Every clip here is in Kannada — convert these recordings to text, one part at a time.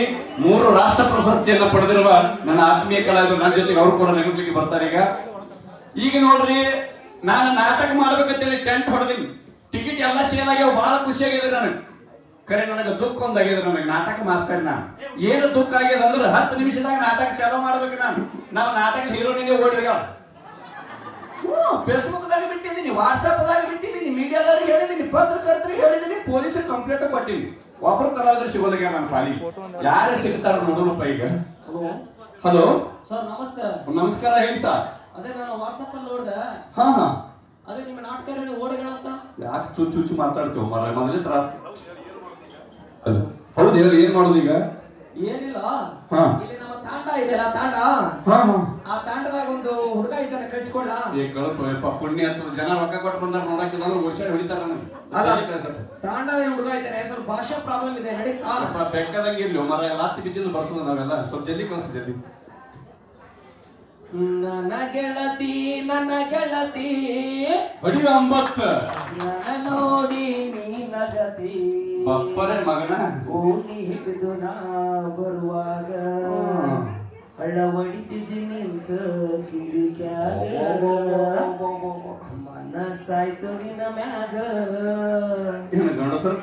ಮೂರು ರಾಷ್ಟ್ರ ಪ್ರಶಸ್ತಿಯನ್ನ ಪಡೆದಿರುವ ನನ್ನ ಆತ್ಮೀಯ ಕಲಾವಿದರು ನನ್ನ ಜೊತೆಗೆ ಅವರು ಕೂಡ ನೆನೆಸ್ಲಿಕ್ಕೆ ಬರ್ತಾರೆ ಈಗ ಈಗ ನೋಡ್ರಿ ನಾನು ನಾಟಕ ಮಾಡ್ಬೇಕಂತೇಳಿ ಟೆಂಟ್ ಹೊಡೆದಿನಿ ಟಿಕೆಟ್ ಎಲ್ಲ ಸೇಲ್ ಆಗ್ಯಾವ ಬಹಳ ಖುಷಿ ಆಗಿದೆ ನನಗೆ ಕರೆ ನನಗೆ ದುಃಖ ಒಂದಾಗಿದೆ ನನಗೆ ನಾಟಕ ಮಾಸ್ತರ್ ನಾನು ಏನು ದುಃಖ ಆಗ್ಯದ ಅಂದ್ರೆ ಹತ್ತು ನಿಮಿಷದಾಗ ನಾಟಕ ಚಾಲೂ ಮಾಡ್ಬೇಕು ನಾನು ನಾವು ನಾಟಕ ಹೀರೋನಿಗೆ ಓಡಿರ್ಗ ಫೇಸ್ಬುಕ್ ದಾಗ ಬಿಟ್ಟಿದ್ದೀನಿ ವಾಟ್ಸ್ಆಪ್ ದಾಗ ಬಿಟ್ಟಿದ್ದೀನಿ ಮೀಡಿಯಾದವ್ರಿಗೆ ಹೇಳಿದ್ದೀನಿ ಪತ್ರಕರ್ತರಿಗೆ ಹೇಳಿದ್ದೀನಿ ಪೊಲೀಸರಿಗೆ ಕಂಪ್ಲೇಂಟ್ ಕೊಟ್ಟಿನಿ ಒಬ್ರು ಕಲಾವಿದ್ರು ಸಿಗೋದಾಗ ನನ್ನ ಪಾಲಿ ಯಾರು ಸಿಗ್ತಾರ ನೋಡೋಣಪ್ಪ ಈಗ ಹಲೋ ಸರ್ ನಮಸ್ಕಾರ ನಮಸ್ಕಾರ ಹೇಳಿ ಸರ್ ಅದೇ ನಾನು ವಾಟ್ಸಪ್ ಅಲ್ಲಿ ನೋಡ್ದೆ ಹಾ ಹಾ ಅದೇ ನಿಮ್ಮ ನಾಟಕ ಓಡುಗಳಂತ ಯಾಕೆ ಚುಚ್ಚು ಚುಚ್ಚು ಮಾತಾಡ್ತೀವಿ ಮರ ಮೊದಲೇ ತ್ರಾಸ ಹೌದು ಹೇಳಿ ಏನ್ ಮಾಡೋದು ಈಗ ಏನಿಲ್ಲ ಹಾ. ಇಲ್ಲಿ ನಮ್ಮ ತಾಂಡ ಇದೆಯಲ್ಲ ತಾಂಡ ಹಾ ಹಾ ಆ ತಾಂಡದಾಗ ಒಂದು ಹುಡುಗ ಇದ್ದಾನೆ ಕಳಿಸ್ಕೊಳ್ಳ ಏ ಕಳಿಸು ಯಪ್ಪ ಪುಣ್ಯ ಅಂತದ ಜನ ರೊಕ್ಕ ಕೊಟ್ಟು ಬಂದಾರ ನೋಡಕ್ಕಿಲ್ಲ ಅಂದ್ರೆ ವರ್ಷ ಹೊಡಿತಾರ ನನಗೆ ಅಲ್ಲ ಜಲ್ದಿ ಕಳ್ಸಪ್ಪ. ತಾಂಡದ ಹುಡುಗ ಇದ್ದಾನೆ ಸ್ವಲ್ಪ ಭಾಷಾ ಪ್ರಾಬ್ಲಮ್ ಇದೆ ನಡೀತಾ ಯಪ್ಪ, ಬೆಕ್ಕದಂಗೆ ಇರ್ಲಿ ಮರ ಎಲ್ಲ ಹತ್ತಿ ಬಿದ್ದಿದ್ದು ಬರ್ತದ ನಾವೆಲ್ಲ ಸ್ವಲ್ಪ ಜಲ್ದಿ ಕಳಿಸು ಜಲ್ದಿ ನನ್ನ ಗೆಳತಿ ನನ್ನ ಗೆಳತಿ ಹೊಡಿದ ಅಂಬತ್ತ ನನ್ನ ನೋಡಿ ನೀ ನಗತಿ ಬಪ್ಪರೆ ಮಗನ ಓಣಿ ಹಿಡಿದು ನಾ ಬರುವಾಗ ಹಳ್ಳ ಹೊಡಿತಿದ್ದಿ ನಿಂತ ಕಿಡಿಕ್ಯಾಗ ಮನಸ್ಸಾಯ್ತು ನಿನ್ನ ಮ್ಯಾಗ ಏನು ಗಂಡಸರು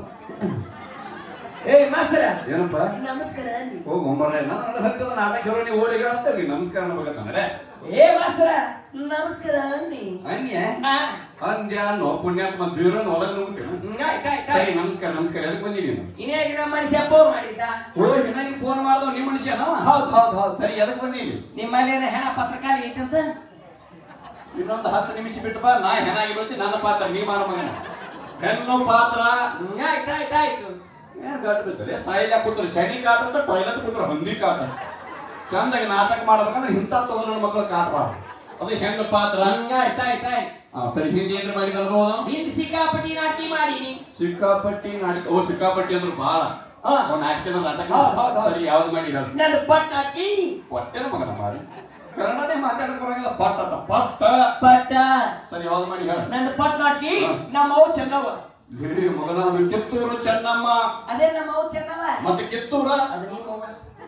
ಏ ಮಾಸ್ತರ ಏನಪ್ಪ ನಮಸ್ಕಾರ ಅಂದಿ. ಹೋಗು ಮರ ನನ್ನ ಹತ್ತದ ನಾಟಕ ಹೀರೋ ನೀವು ಓಡಿ ಹೇಳ್ತೇವೆ ನಮಸ್ಕಾರ ಅನ್ಬೇಕಂದ್ರೆ ಏ ಮಾಸ್ತರ ನಮಸ್ಕಾರ ಅಂದಿ ಹಂಗೆ ಆ, ಅಂದ್ಯಾ ನೋ ಪುಣ್ಯಾತ್ಮ ಜೀವನ ಒಳಗೆ ನುಗ್ತೇನೆ ಹ್ಮ್, ಆಯ್ತ್, ಆಯ್ತ್, ಸರಿ ಆಯ್ತ್. ನಮಸ್ಕಾರ ನಮಸ್ಕಾರ ಎದಕ್ಕೆ ಬಂದಿದ್ದೀನಿ ಇನ್ಯಾಗ ನಮ್ಮ ಮನುಷ್ಯ ಫೋನ್ ಮಾಡಿದ್ದ ಓ ನಿನಗೆ ಫೋನ್ ಮಾಡ್ದವ್ ನಿಮ್ಮ ಮನುಷ್ಯನವ ಹೌದ್ ಹೌದ್ ಹೌದ್ ಸರಿ ಎದಕ್ಕೆ ಬಂದೀನಿ ನಿಮ್ಮಲ್ಲಿ ಏನೋ ಹೆಣ ಪತ್ರಕಾಲಿ ಐತಂತ ಇನ್ನೊಂದು ಹತ್ತು ನಿಮಿಷ ಬಿಟ್ಟು ಬಾ ನಾ ಹೆಣಾಗಿ ಬೀಳ್ತಿ ನನ್ನ ಪಾತ್ರ ನೀ ಮಾಡ ಮಗನ ಹೆಣ್ಣು ಪಾತ್ರ ಹ್ಮ್, ಆಯ್ತ್ ಆಯ್ತ್ ಆಯ್ತು ಏನ್ ಗಂಟು ಬಿದ್ದರೆ ಸಾಯಿಲ ಕೂತ್ರು ಶನಿ ಕಾಟ ಅಂತ ಟಾಯ್ಲೆಟ್ ಕೂತ್ರು ಹಂದಿ ಕಾಟ ಚಂದಾಗಿ ನಾಟಕ ಮಾಡ್ಬೇಕಂದ್ರೆ ಇಂಥ ತಗೊಂಡ್ ನನ್ನ ಮಕ್ಕಳು ಕಾಟಬಾರ್ದು ಅದು ಹೆಣ್ಣು ಪಾತ್ರ ಹಂಗ ಆಯ್ತ್ ಆಯ್ತ್ ಆಯ್ತ್ ಆ, ಸರಿ ಹಿಂದಿ ಏನ್ರಿ ಮಾಡಿದ್ರು ಹೋದ ಹಿಂದ್ ಸಿಕ್ಕಾಪಟ್ಟಿ ನಾಟಿ ಮಾಡೀನಿ ಸಿಕ್ಕಾಪಟ್ಟಿ ನಾಟಕ ಓ ಸಿಕ್ಕಾಪಟ್ಟಿ ಅಂದ್ರು ಬಾಳ ಹಾ. ಓ ನಾಟಕದ ನಾಟಕ ಹೌದ್, ಹೌದ್, ಹೌದ್. ಸರಿ ಯಾವ್ದು ಮಾಡಿ ಹೇಳು ನನ್ನ ಪಟ್ ನಾಟಿ ಹೊಟ್ಟೆನ ಮಗನ ಮಾಡಿ ಕನ್ನಡನೇ ಮಾತಾಡಕ್ ಬರಂಗಿಲ್ಲ ಪಟ್ ಅಂತ ಫಸ್ಟ್ ಪಟ್ಟ ಸರಿ ಯಾವ್ದು ಮಾಡಿ ಹೇಳ ನನ್ನ ಪಟ್ ನಾಟಿ ಹಾ. ನಮ್ಮವ್ ಚೆನ್ನವ ಮಗನ ಅದು ಕಿತ್ತೂರು ಚೆನ್ನಮ್ಮ ಅದೇ ನಮ್ಮವ್ ಚೆನ್ನವ ಮತ್ತೆ ಕಿತ್ತೂರ ಅದು ನಿಮ್ಮವ್ವ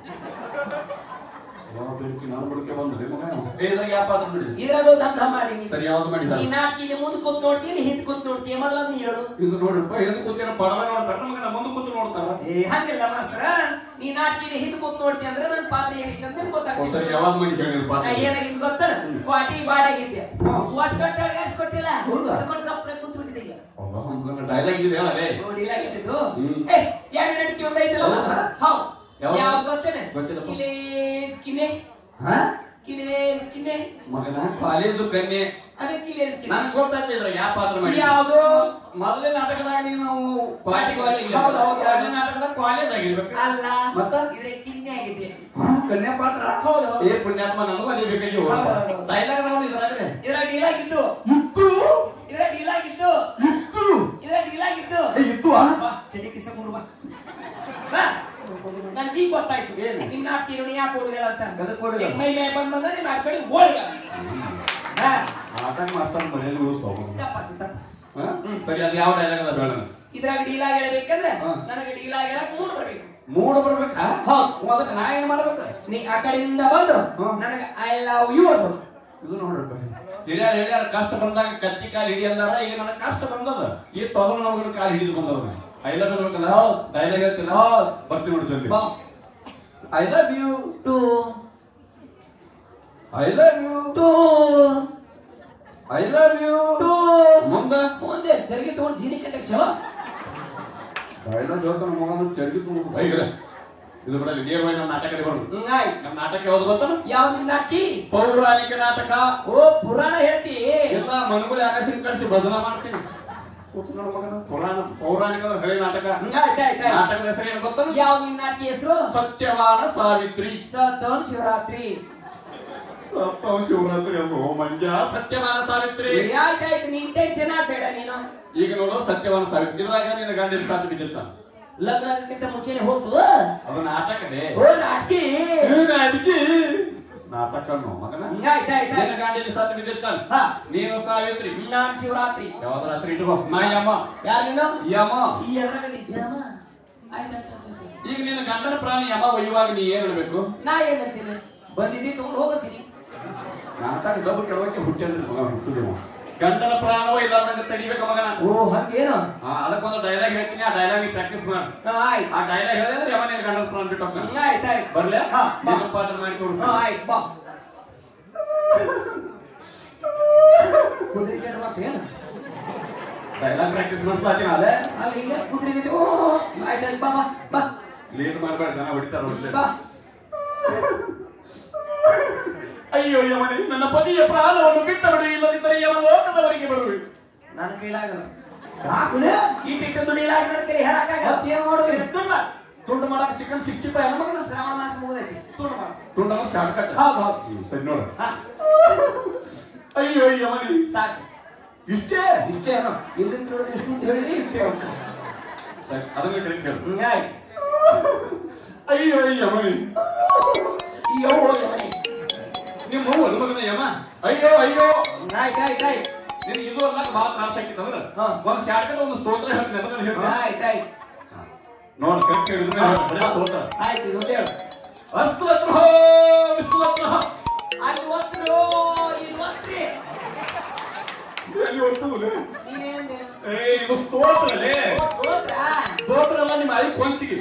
ಯಾವ ಬೆಳಕಿ ನಾನು ಬುಡಕೆ ಬಂದ್ರೆ ಮಗ ಏ, ಇದ್ರಾಗ ಯಾವ ಪಾತ್ರ ಬಿಡಿ ಇದ್ರಾಗ ದಂಧ ಮಾಡೀನಿ ಸರಿ ಯಾವ್ದು ಮಾಡಿ ನೀ ಹೇಳು ನಾಟಿನ ಮುಂದ್ ಕೂತ್ ನೋಡ್ತೀನಿ ಹಿಂದ್ ಕೂತ್ ನೋಡ್ತೀನಿ ಮೊದಲ ನೀ ಹೇಳು ಇದು ನೋಡ್ರಪ್ಪ ಹಿಂದೆ ಕೂತಿರೋ ಪಡದ ನೋಡ್ತಾರ ಮಗನ ಮುಂದೆ ಕೂತು ನೋಡ್ತಾರ ಏ ಹಂಗಿಲ್ಲ ಮಾಸ್ತರ ನೀ ನಾಟಿನ ಹಿಂದ್ ಕೂತ್ ನೋಡ್ತೀನಿ ಅಂದ್ರೆ ನನ್ನ ಪಾತ್ರ ಏನೈತೆ ಅಂತ ಓ, ಸರಿ ಗೊತ್ತಾಗ್ತದೆ ಯಾವ್ದು ಮಾಡಿ ಹೇಳಿ ಪಾತ್ರ ನಾ ಏನಾಗಿದ್ ಗೊತ್ತ ಕ್ವಾಟಿ ಬಾಡಾಗಿದ್ದೆ ಹಾ. ಒಟ್ಟು ಒಟ್ಟು ಅಡ್ಗಾಡ್ಸ್ಕೊಟ್ಟಿಲ್ಲ ಹೌದಾ? ಹಿಡ್ಕೊಂಡು ಕಪ್ಪನೆ ಕೂತ್ ಬಿಟ್ಟಿದ್ದೀಗ ಡೈಲಾಗ್ ಇದೆ ಅದೇ ನೋಡಿಲ್ಲ ಆಗಿದ್ದು ಹ್ಮ್. ಏ ಎರಡು ನಡಿಕೆ ಒಂದೈತಲ್ಲ ಹೌದಾ? ಮಾಸ್ತರ ಹೌದು ಯಾವ್ದು? ಯಾವ್ದು ಗೊತ್ತೇನೆ ಗೊತ್ತಿಲ್ಲಪ್ಪ. ಕಿಲೇಸ್ ಕಿನೆ ಹಾ ಕಿಲೇಸ್ ಕಿನೆ ಮಗನ ಕಾಲೇಜು ಕನ್ಯೆ ಅದೇ ಕಿಲೇಸ್ ಕಿನೆ ನನ್ಗೆ ಗೊತ್ತಾಗ್ತಿದ್ರ ಯಾವ ಪಾತ್ರ ಮಾಡಿ ಯಾವ್ದು ಮೊದಲನೇ ನಾಟಕದಾಗ ನೀನು ನಾವು ಪಾರ್ಟಿ ಕಾಲೇಜ್ ಹೌದು, ಹೌದು. ಎರಡನೇ ನಾಟಕದಾಗ ಕಾಲೇಜ್ ಆಗಿರ್ಬೇಕು ಅಲ್ಲ ಮತ್ತ? ಇದ್ರೆ ಕಿನ್ನೆ ಆಗಿದೆ ಹಾ, ಕನ್ಯಾ ಪಾತ್ರ ಹೌದು, ಹೌದು. ಏ ಪುಣ್ಯಾತ್ಮ ನನಗೂ ಅದೇ ಬೇಕಾಗಿ ಹೌದು, ಹೌದು. ಡೈಲಾಗ್ ನಾವು ಇದ್ರಾಗ್ರೆ ಇದ್ರ ಡೀಲ್ ಆಗಿದ್ದು ಇತ್ತು ಇದ್ರ ಡೀಲ್ ಆಗಿದ್ದು ಇತ್ತು ಇದ್ರ ಡೀಲ್ ಆಗಿದ್ದು ಏ, ಇತ್ತು ಆ? ಬಾ ಚಳಿ ಕಿಸ ಕೊಡು ಬಾ ಬಾ ನನ್ಗೆ ಈಗ ಗೊತ್ತಾಯ್ತು ಏನು? ನಿನ್ನ ಕಿರುಣಿ ಯಾಕೆ ಓಡುಗಳ ಅಂತ ಎದಕ್ ಓಡುಗಳ? ಈಗ ಮೈ ಮೇಲೆ ಬಂದ್ ಬಂದ ನಿಮ್ಮ ಕಡೆ ಓಡುಗ ಹಾ ನಾಟಕ ಮಾಸ್ತರ್ ಮನೇಲಿ ಉಳಿಸ್ತಾವ ತಪ್ಪಾತು, ತಪ್ಪು. ಹಾ? ಸರಿ ಅದು ಯಾವ ಡೈಲಾಗ್ ಅದ ಬೇಡ ನನಗೆ. ಇದ್ರಾಗ ಡೀಲ್ ಆಗಿ ಹೇಳ್ಬೇಕಂದ್ರೆ ಹಾ. ನನಗೆ ಡೀಲ್ ಆಗಿ ಹೇಳಕ್ ಮೂಡ್ ಬರ್ಬೇಕು ಮೂಡ ಬರ್ಬೇಕಾ ಹೌದು. ಅದಕ್ಕೆ ನಾ ಏನ್ ಮಾಡ್ಬೇಕ ನೀ ಆ ಕಡೆಯಿಂದ ಬಂದು ಹಾ. ನನಗೆ ಐ ಲವ್ ಯು ಅನ್ಬೋದು ಇದು ನೋಡ್ರಪ್ಪ ಹಿರಿಯರ್ ಹಿರಿಯರ್ ಕಷ್ಟ ಬಂದಾಗ ಕತ್ತಿ ಕಾಲು ಹಿಡಿ ಅಂದಾರ ಈಗ ನನಗೆ ಕಷ್ಟ ಬಂದದ ಈ ತೊಗಲು ನಮಗ ಕಾಲು ಹಿಡಿದು ಬಂದವ ಐ ಲವ್ ಹೇಳ್ಬೇಕಲ್ಲ ಹೌದು. ಡೈಲಾಗ್ ಹೇಳ್ತಿಲ್ಲ ಹೌದು. ಬರ್ತೀನಿ ನೋಡಿ ಜಲ್ದಿ ಬಾ I love you too I love you too I love you too ಮುಂದೆ ಮುಂದೆ ಚರಿಗೆ ತಗೊಂಡು ಜೀನಿ ಕಟ್ಟಕ್ ಚಲೋ ಡೈಲಾಗ್ ಹೇಳ್ತಾನ ಮಗನ ಚರ್ಗಿ ತುಂಬ ಐಗ್ರೆ ಇದು ಬಿಡಲಿ ನೇರವಾಗಿ ನಮ್ಮ ನಾಟಕ ಬರೋದು ಹ್ಮ್, ಆಯ್ತು ನಮ್ಮ ನಾಟಕ ಯಾವ್ದು ಗೊತ್ತಾನ ಯಾವ್ದು ನಾಟಿ ಪೌರಾಣಿಕ ನಾಟಕ ಓ ಪುರಾಣ ಹೇಳ್ತಿ ಎಲ್ಲ ಮನುಗಳು ಆಕಾಶನ್ ಕಳಿಸಿ ಭಜನ ಮಾಡ್ತೀನಿ ಕೂತು ನೋಡು ಮಗನ, ಪುರಾಣ ಪೌರಾಣಿಕ ಅಂದ್ರೆ ಹಳೆ ನಾಟಕ ಹ್ಮ್, ಆಯ್ತ್ ಆಯ್ತ್ ಆಯ್ತ್. ನಾಟಕದ ಹೆಸರು ಏನು ಗೊತ್ತಾನ ಯಾವ್ದು ನಿನ್ ನಾಟಿ ಹೆಸರು ಸತ್ಯವಾನ ಸಾವಿತ್ರಿ ಸತ್ತೋನ್ ಶಿವರಾತ್ರಿ ಸತ್ತವ ಶಿವರಾತ್ರಿ ಅಂತ ಓ ಮಂಜ ಸತ್ಯವಾನ ಸಾವಿತ್ರಿ ಆಯ್ತಾಯ್ತು ನಿನ್ ಟೆನ್ಷನ್ ಆಗ್ಬೇಡ ನೀನು ಈಗ ನೋಡು ಸತ್ಯವಾನ ಸಾವಿತ್ರಿ ಇದ್ರಾಗ ನಿನ್ನ ಗಂಡಿನ ಸಾಥ್ ಬಿದ್ದಿರ್ತಾನ ಲಗ್ನ ಆಗಕ್ಕಿಂತ ಮುಂಚೆನೆ ಹೋಗು ಅದು ನಾಟಕನೇ ಓ ನಾಟಿ ಏನು ಅದಕ್ಕೆ ನಾಟಕ ನೋ ಮಗನ ಆಯ್ತಾಯ್ತು ನಿನ್ನ ಗಂಡಿನ ಸಾಥ್ ಬಿದ್ದಿರ್ತಾನ ಹಾ. ನೀನು ಸಾವಿತ್ರಿ ನಾನ್ ಶಿವರಾತ್ರಿ ಯಾವ್ದು ರಾತ್ರಿ ಇಟ್ಕೋ ನಾ ಯಮ ಯಾರು ನೀನು ಯಮ ಈ ಎದ್ರಾಗ ನಿಜಾಮ ಆಯ್ತು ಆಯ್ತು ಆಯ್ತು, ಆಯ್ತು ಈಗ ನಿನ್ನ ಗಂಡನ ಪ್ರಾಣಿ ಯಮ ಒಯ್ಯುವಾಗ ನೀ ಏನ್ ಹೇಳ್ಬೇಕು ನಾ ಏನಂತೀನಿ ಬಂದಿದ್ದಿ ತಗೊಂಡು ಹೋಗತ್ತೀನಿ ನಾಟಾಗ ಡಬ್ಬು ಕೆಳಗೆ ಹುಟ್ಟಿದ್ರೆ ಮಗ ಹುಟ್ಟುದು ಗಂಡನ ಪ್ರಾಣವೋ ಇಲ್ಲ ನಂಗೆ ತಡಿಬೇಕು ಮಗನ ಓ ಹಂಗೇನು ಹಾ ಅದಕ್ಕೊಂದು ಡೈಲಾಗ್ ಹೇಳ್ತೀನಿ ಆ ಡೈಲಾಗ್ ಪ್ರಾಕ್ಟೀಸ್ ಮಾಡು ಆಯ್ತು ಆ ಡೈಲಾಗ್ ಹೇಳಿದ್ರೆ ಯಮ ನಿನ್ನ ಗಂಡನ ಪ್ರಾಣ ಬಿಟ್ಟು ಹೋಗ್ತಾನೆ ಆಯ್ತು ಆಯ್ತು ಬರ್ಲೆ ಹಾ, ಬಾ. ನಿನ್ನ ಪಾತ್ರ ಮಾಡಿ ಹಾ ತೋರಿಸ್ತಾನೆ ಆಯ್ತು ಬಾ ಕುದುರೆ ಕೆಟ್ಟ ಮತ್ತೇನು ಡೈಲಾಗ್ ಪ್ರಾಕ್ಟೀಸ್ ಮಾಡ್ತಾ ಇದ್ದೀನಿ ಅದೇ ಅಲ್ಲಿ ಹಿಂಗೆ ಕುದುರೆ ನಿಂತು, ಓ ಆಯ್ತು ಆಯ್ತು ಬಾ ಬಾ ಬಾ ಲೇಟ್ ಮಾಡಬೇಡ ಜನ ಹೊಡಿತಾರ ಒಳ್ಳೆ ಬಾ ಅಯ್ಯೋ ಯಮನೆ ನನ್ನ ಪತಿಯ ಪ್ರಾಣವನ್ನು ಬಿಟ್ಟಬಿಡಿ ಇಲ್ಲದಿದ್ದರೆ ಯಮ ಲೋಕದವರಿಗೆ ಬರುವೆ ನನ್ನ ಕೈಲಾಗಲ್ಲ ಸಾಕುಲೆ ಇಟ್ಟಿಟ್ಟು ದುಡಿಲಾಗ ನನ್ನ ಕೈ ಹೇಳಕ್ಕಾಗಲ್ಲ ಮತ್ತೇನ್ ಮಾಡೋದು? ತುಂಬ ತುಂಡು ಮಾಡಕ್ ಚಿಕನ್ ಸಿಕ್ಸ್ಟಿ ಫೈವ್ ಅನ್ನ ಮಗನ ಶ್ರಾವಣ ಮಾಸ ಮುಗಿದೈತಿ ತುಂಡು ಮಾಡು ತುಂಡು ಶಾರ್ಟ್ ಕಟ್ ಹೌದು ಹೌದು ಸರಿ ನೋಡು ಹಾ ಅಯ್ಯೋ ಯಮನೆ ಸಾಕು ಇಷ್ಟೇ ಇಷ್ಟೇ ಏನೋ ಇಲ್ಲಿಂದ ತಿಳಿದು ಇಷ್ಟು ಅಂತ ಹೇಳಿದಿ ಇಷ್ಟೇ ಅಂತ ಸರಿ ಅದನ್ನ ಕರೆಕ್ಟ್ ಹೇಳು ಹ್ಮ್, ಆಯ್ತು ಅಯ್ಯೋ ಯಮನೆ ಈ ಯವ್ವ ಯಮನೆ. ನಿಮ್ಮ ಅವ್ವ ಅಲ್ಲ ಮಗನ ಯಮ ಅಯ್ಯೋ ಅಯ್ಯೋ ಆಯ್ತು ಆಯ್ತು ಆಯ್ತು ನಿನಗೆ ಇದು ಅಲ್ಲ ಭಾಳ ತ್ರಾಸ ಆಗಿತ್ತಂದ್ರ ಹಾ. ಒಂದು ಶಾರ್ಟ್ ಕಟ್ ಒಂದು ಸ್ತೋತ್ರ ಹೇಳ್ತೀನಿ ಅದನ್ನ ಹೇಳ್ತೀನಿ ಆಯ್ತು ಆಯ್ತು ನೋಡು ಕರೆಕ್ಟ್ ಹೇಳಿದ್ರೆ ಬರೀ ಸ್ತೋತ್ರ ಆಯ್ತು ಇದು ಹೇಳು ಅಸ್ವತ್ರಹ ವಿಸ್ವತ್ರಹ ಅಲ್ಲಿ ಒತ್ತರು ಇಲ್ಲಿ ಒತ್ರಿ ಎಲ್ಲಿ ಒತ್ತುದು ನೀನೇನ್ ಏ ಇದು ಸ್ತೋತ್ರಲೇ ಹೋದ್ರಾ ಸ್ತೋತ್ರ ಅಲ್ಲ ನಿಮ್ಮ ಐ ಕೊಂಚಿಗೆ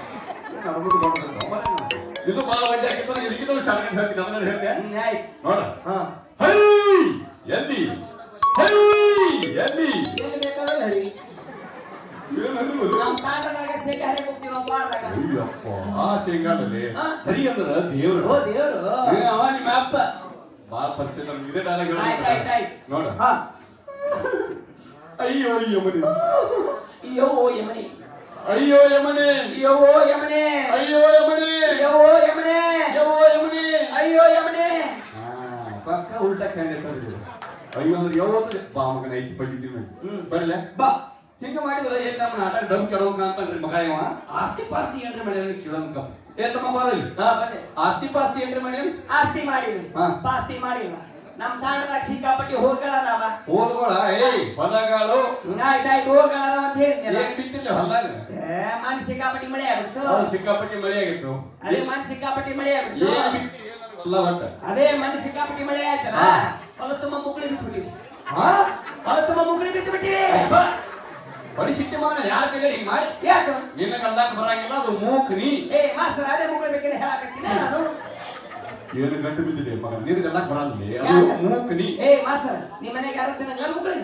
ಇದು ಬಹಳ ಒಳ್ಳೆ ಆಗಿತ್ತು ಇದಕ್ಕಿಂತ ಒಂದು ಶಾರ್ಟ್ ಕಟ್ ಹೇಳ್ತೀನಿ ಅದನ್ನ ಹೇಳ್ತೀನಿ ಹ್ಮ್, ಆಯ್ತು ನೋಡ ಹಾ ಹೈ ಎಲ್ಲಿ ಹೈ ಎಲ್ಲಿ ಎಲ್ಲಿ ಬೇಕಾದ್ರೆ ಹರಿ ಏನದು? ನಮ್ಮ ತಾಟದಾಗ ಸೇರಿ ಹರಿ ಹೋಗ್ತೀವಿ ನಾವು ಬಾರ್ದಾಗ ಅಯ್ಯಪ್ಪ ಆ ಶೇಂಗಾದಲ್ಲಿ ಹಾ? ಹರಿ ಅಂದ್ರ ದೇವ್ರು ಓ ದೇವ್ರು ಏ, ಅವ ನಿಮ್ಮ ಅಪ್ಪ ಬಾಳ ಪರಿಚಯ ನಮ್ಗೆ ಇದೇ ಡೈಲಾಗ್ ಆಯ್ತು ಆಯ್ತು ಆಯ್ತು ನೋಡ ಹಾ ಅಯ್ಯೋ ಯಮನೆ ಯವ್ವೋ ಯಮನೆ ಅಯ್ಯೋ ಯಮನೆ ಯವ್ವೋ ಯಮನೆ ಅಯ್ಯೋ ಯಮನೆ ಯವ್ವೋ ಯಮನೆ ಅಯ್ಯೋ ಯಮನೆ ಅಯ್ಯೋ ಯಮನೆ ಹಾ, ಪಕ್ಕ ಉಲ್ಟಾ ಕ್ಯಾಂಡಿಡೇಟ್ ಅವ್ರಿಗೆ. ಅಯ್ಯೋ ಅಂದ್ರೆ ಯಾವತ್ತು ಬಾ ಮಗನ ಐತಿ ಪಟ್ಟಿದ್ದೀವಿ ಹ್ಮ್. ಬರ್ಲೆ ಬಾ ಹಿಂಗ ಮಾಡಿದ್ರೆ ಏನ್ ನಮ್ಮ ನಾಟಕ ಡಬ್ ಕೆಡೋಕ ಅಂತನ್ರಿ ಮಗ ಇವ ಆಸ್ತಿ ಪಾಸ್ತಿ ಏನ್ರಿ ಮಾಡ್ಯಾನ ಕೇಳೋನ್ಕ ಏ ತಮ್ಮ ಬರಲಿ ಹಾ ಬನ್ನಿ ಆಸ್ತಿ ಪಾಸ್ತಿ ಏನ್ರಿ ಮಾಡ್ಯಾನ ಆಸ್ತಿ ಮಾಡಿದ್ವಿ ಹಾ. ಪಾಸ್ತಿ ಮಾಡಿಲ್ಲ ನಮ್ ತಾಂಡದಾಗ ಸಿಕ್ಕಾಪಟ್ಟಿ ಹೋಗ್ಗಳದಾವ ಹೋಲ್ಗೋಳ ಏಯ್ ಹೊಲಗಾಳು ಆಯ್ತಾಯ್ತು ಹೋಗ್ಗಳದಾವ ಅಂತ ಹೇಳಿದ್ನಲ್ಲ ಏನ್ ಬಿತ್ತಿಲ್ಲ ಹೊಲ್ದಾಗ ಏ ಮನ್ ಸಿಕ್ಕಾಪಟ್ಟಿ ಮಳೆ ಆಗುತ್ತೋ ಅವ್ರು ಸಿಕ್ಕಾಪಟ್ಟಿ ಮಳೆ ಆಗಿತ್ತು ಅದೇ ಮನ್ ಸಿಕ್ಕಾಪಟ್ಟಿ ಮಳೆ ಆಗುತ್ತೋ ಏನ್ ಬಿತ್ತಿ ಏನ್ ನನಗ್ ಗೊಲ್ಲ ಒಟ್ಟ ಅದೇ ಮನ್ ಸಿಕ್ಕಾಪಟ್ಟಿ ಮಳೆ ಆಯ್ತಲ್ಲ ಹಾ. ಹೊಲ ತುಂಬ ಮುಕ್ಕಳಿ ಬಿಟ್ಬಿಟ್ಟಿವಿ ಹಾ ಹೊಲ ತುಂಬ ಮುಕ್ಕಳಿ ಬಿಟ್ಟು ಬಿಟ್ಟಿವಿ ಅಬ್ಬ! ಬರೀ ಸಿಟ್ಟಿ ಮಗನ ಯಾರ ಕೈಗೆ ಹಿಂಗ್ ಮಾಡಿ ಯಾಕೆ ನಿನ್ನ ಗಂಡಾಕ ಬರಂಗಿಲ್ಲ ಅದು ಮೂಕ್ ನೀ ಏ ಮಾಸ್ತರ್ ಅದೇ ಮುಕ್ಕಳಿ ಬೇಕಾದ್ರೆ ಹೇಳಕತ್ತೀನಿ ನಾನು ಏನು ಗಂಟು ಬಿದ್ದಿದೆ ಮಗ ನಿನ್ನ ಗಂಡಾಕ ಬರಲ್ಲ ಅದು ಯಾಕೆ? ಮೂಕ್ ನೀ ಏ ಮಾಸ್ತರ್ ನಿಮ್ಮ ಮನೆಗೆ ಯಾರು ತಿನ್ನ ಮುಕ್ಕಳಿನ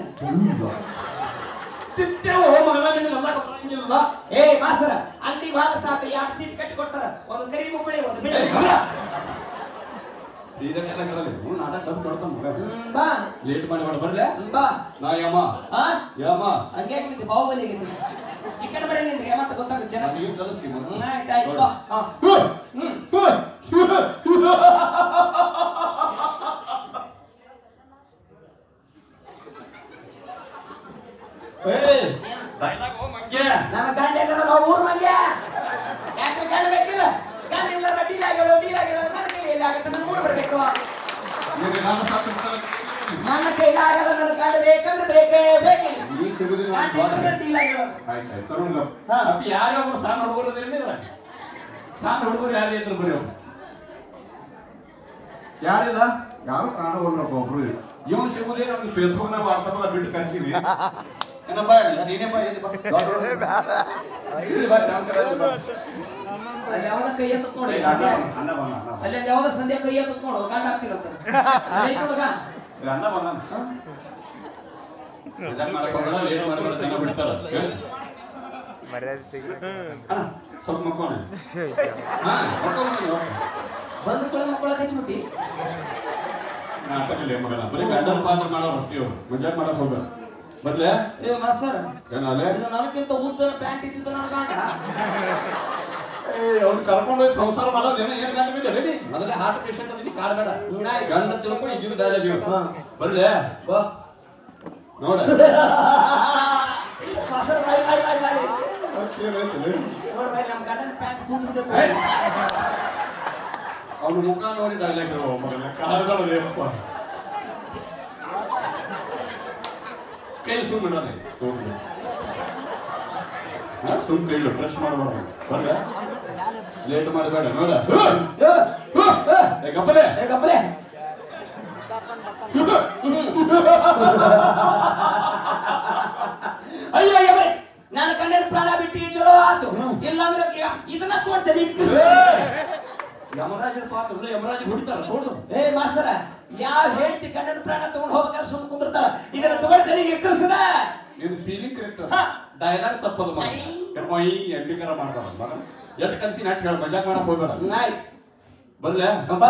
ತಿತ್ತೇವೋ ಮಗನ ನಿನ್ನ ಗಂಡಾಕ ಬರಂಗಿಲ್ಲ ಏ ಮಾಸ್ತರ ಅಂಗಡಿಗೆ ಹೋದ ಸಾಕು ಯಾಕೆ ಚೀಟ್ ಕಟ್ಟಿ ಕೊಡ್ತಾರ ಒಂದು ಕರಿ ಮುಕ್ಕಳಿ ಒಂದು ಬಿಳಿ ಏ, ಗಮನ! ಇದನ್ನೆಲ್ಲ ಕೇಳಲ್ಲ ಇವ್ನು ನಾಟಕ ಡಬ್ ಕೊಡ್ತಾನ ಮಗ ಹ್ಮ್, ಬಾ ಲೇಟ್ ಮಾಡಿ ಮಾಡಿ ಬರ್ಲೆ ಹ್ಮ್, ಬಾ ನಾ ಯಮ ಆ ಯಮ ಹಂಗೆ ನಿಂತು ಬಾಹುಬಲಿ ಆಗಿತ್ತು ಈ ಕಡೆ ಬರೀ ನಿಂಗೆ ಮತ್ತೆ ಗೊತ್ತಾಗುತ್ತೆ ಜನ ನನಗೆ ಕಲಿಸ್ತೀನಿ ಮತ್ತೆ. ಹ್ಮ್, ಆಯ್ತು, ಆಯ್ತು, ಬಾ. ಹಾ. ಹ್ಮ್. ಹ್ಮ್ ಏಯ್, dialogue ಹೋ ಮಂಗ್ಯ. ನನ್ನ ಗಂಡ ಎಲ್ಲ ನಾವು ಊರ್ ಮಂಗ್ಯ ಯಾಕೆ ಗಂಡ ಬೇಕಿಲ್ಲ ಗಂಡ ಇಲ್ಲ ಡೀಲ್ ಆಗ್ಯಾವ ಡೀಲ್ ಆಗ್ಯಾವ ನನ್ನ ಕೈಲಿ ಎಲ್ಲಿ ಆಗುತ್ತೆ ನನ್ನ ಊರ್ ಬರ್ಬೇಕು ನಿನಗೆ ನಾನು ಸಾಕು ಬಿಡ್ತಾನೆ. ನನ್ನ ಕೈಲಿ ಆಗಲ್ಲ ನನ್ನ ಗಂಡ ಬೇಕಂದ್ರೆ ಬೇಕೇ ಬೇಕಿಲ್ಲ ನೀ ಸಿಗುದಿಲ್ಲ ಗಂಡ ಅಂತ ಇದ್ರೆ ಬಾರ್ದು. ಡೀಲ್ ಆಗ್ಯಾವ ಆಯ್ತ್ ಆಯ್ತ್, ತಗೊಂಡು ಬಾ. ಹಾ. ಅಪ್ಪ ಯಾರೋ ಒಬ್ರು ಸಣ್ಣ ಹುಡುಗರು ಅದೇನ್ರಿ ಇದ್ರಾಗ? ಸಣ್ಣ ಹುಡುಗರು ಯಾರು ಇದ್ರು ಬರೀ ಅವ್ರು ಯಾರಿಲ್ಲ ಯಾರು ಕಾಣೋಲ್ರಪ್ಪ ಒಬ್ರು ಇವನು ಸಿಗುದೇ ನಮ್ಗೆ ಫೇಸ್ಬುಕ್ ನಾಗ ವಾಟ್ಸಪ್ ಬಿಟ್ಟು ಕರ್ಸಿವಿ ಏನಪ್ಪ ಇಲ್ಲ ನೀನೇ ಬಾ ಇಲ್ಲಿ ಬಾ ದೊಡ್ಡವ್ರು. ಇಲ್ಲಿ ಬಾ ಚಾಂಕರ ಇಲ್ಲಿ ಬಾ. ಅಲ್ಲಿ ಯಾವ್ದ ಕೈ ಎತ್ತ ನೋಡಿ ಏ, ಅಣ್ಣ ಬಂದ, ಅಣ್ಣ ಬಂದ, ಅಣ್ಣ ಬಂದ. ಅಲ್ಲಿ ಯಾವ್ದ ಸಂಧ್ಯಾ ಕೈ ಎತ್ತ ನೋಡು ಗಂಡ ಆಗ್ತಿರತ್ತ ಹುಡುಗ ಇಲ್ಲ, ಅಣ್ಣ ಬಂದ ಇದನ್ನ ಮಾಡಕ್ ಹೋಗ್ಬೇಡ, ಲೇಟ್ ಮಾಡ್ಬೇಡ, ಜನ ಬಿಡ್ತಾರ ಹೇಳು. ಮರ್ಯಾದೆ ತೆಗಿ ಅಣ್ಣ ಸ್ವಲ್ಪ ಮಕ್ಕೋಣ ಹಾ ಮಕ್ಕೋಣ ನೀವು. ಬಂದು ಕೂಡ ಮಕ್ಕಳ ಹಚ್ಬಿಟ್ಟಿ ನಾಟಕ ಇಲ್ಲ ಮಗನ ಬರೀ ಗಂಡನ ಪಾತ್ರ ಮಾಡೋರು ಅಷ್ಟೇ ಇವ್ರು ಮಜಾಕ್ ಮಾಡಕ್ ಹೋಗ್ಬೇಡ ಬರ್ಲೆ ಏ ಮಾಸ್ತರ್ ಏನಾಲೆ ಇದು ನನಗಿಂತ ಉದ್ದನ ಪ್ಯಾಂಟ್ ಇದ್ದಿದ್ದು ನನ್ನ ಗಂಡ ಏ ಅವ್ನು ಕರ್ಕೊಂಡು ಹೋಗಿ ಸಂಸಾರ ಮಾಡೋದು ಏನೋ ಏನ್ ಗಂಡ ಬಿದ್ದೆ ರೆಡಿ ಮೊದಲೇ ಹಾರ್ಟ್ ಪೇಷಂಟ್ ಅದಕ್ಕೆ ಕಾರ್ ಬೇಡ ಗಂಡ ತಿಳ್ಕೊಂಡು ಇದ್ದಿದ್ದು ಡೈಲಾಗ್ ಇವ್ ಹಾ. ಬರ್ಲೆ ಬಾ ನೋಡ ಮಾಸ್ತರ್ ಬಾಯ್ ಬಾಯ್ ಬಾಯ್ ಬಾಯ್ ನೋಡ್ ಬಾಯ್ ನಮ್ಮ ಗಂಡನ ಪ್ಯಾಂಟ್ ತೂತು ಏಯ್! ಅವ್ನ ಮುಖ ನೋಡಿ ಡೈಲಾಗ್ ಹೇಳುವ ಮಗನ ಕಾರ್ಗಳು ರೇಪ ಕೈ ಸುಮ್ಮನೆ ಸುಮ್ ಕೈಲು ಫ್ರೆಶ್ ಮಾಡಬಾರ್ದು ಬರ್ಗ ಲೇಟ್ ಮಾಡಬೇಡ ನೋಡ ಏ, ಏ, ಏ ಗಪ್ಪಲೆ ಏ, ಗಪ್ಪಲೆ ಅಯ್ಯೋ ಅಯ್ಯೋ ಬೈ ನಾನು ಕಣ್ಣಿನ ಪ್ರಾಣ ಬಿಟ್ಟು ಚಲೋ ಆತು ಇಲ್ಲಾಂದ್ರೆ ಈಗ ಇದನ್ನ ತೋಡ್ತೇನೆ ಯಮರಾಜನ ಪಾತ್ರ ಯಮರಾಜ ಹೊಡಿತಾರ ನೋಡು ಏ ಮಾಸ್ತರ ಯಾವ ಹೇಳ್ತಿ ಕಣ್ಣಿನ ಪ್ರಾಣ ತಗೊಂಡ್ ಹೋಗ್ಬೇಕಾದ್ರೆ ಸುಮ್ ಕುಂದಿರ್ತಾಳ ಇದನ್ನ ತಗೊಳ್ತೇನೆ ಎಕ್ಕರಿಸದ ಇದು ಫೀಲಿಂಗ್ ಕರೆಕ್ಟ್ ಹಾ. ಡೈಲಾಗ್ ತಪ್ಪದ ಮಗ ಐ. ಕರ್ಮೈ ಎಂಬಿಕರ ಮಾಡ್ತಾರ ಮಗ ಎಟ್ ಕಲ್ಸಿ ನಾಟ್ ಹೇಳ ಮಜಾಕ್ ಮಾಡಕ್ ಹೋಗ್ಬೇಡ ಆಯ್ತು ಬರ್ಲೆ ಬಾ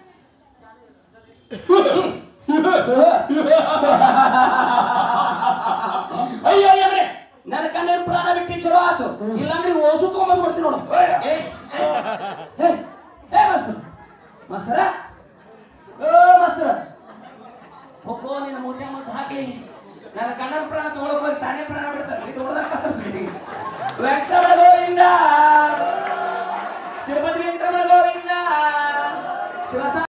ಅಯ್ಯೋ ಅಯ್ಯವ್ರೆ ನನ್ನ ಕಣ್ಣಿನ ಪ್ರಾಣ ಬಿಟ್ಟು ಚಲೋ ಆತು ಇಲ್ಲಾಂದ್ರೆ ಓಸು ತಗೊಂಬಂದ್ ಕೊಡ್ತೀನಿ ನೋಡು ಏ, ಏ, ಏ, ಏ ಮಾಸ್ತರ ಮಾಸ್ತರ ಓ ಮಾಸ್ತರ ಹೋಗೋ ನಿನ್ನ ಮುದ್ದೆ ಮುದ್ದು ಹಾಕ್ಲಿ ನನ್ನ ಕಣ್ಣನ ಪ್ರಾಣ ತಗೊಳ್ಬೇಕು ತಾನೇ ಪ್ರಾಣ ಬಿಡ್ತಾರೆ ಇದು ಹೊಡೆದ ಕತ್ತರಿಸ್ತೀನಿ ವೆಂಕಟರಮಣ ಗೋವಿಂದ ತಿರುಪತಿ ವೆಂಕಟರಮಣ ಗೋವಿಂದ ಶಿವಸ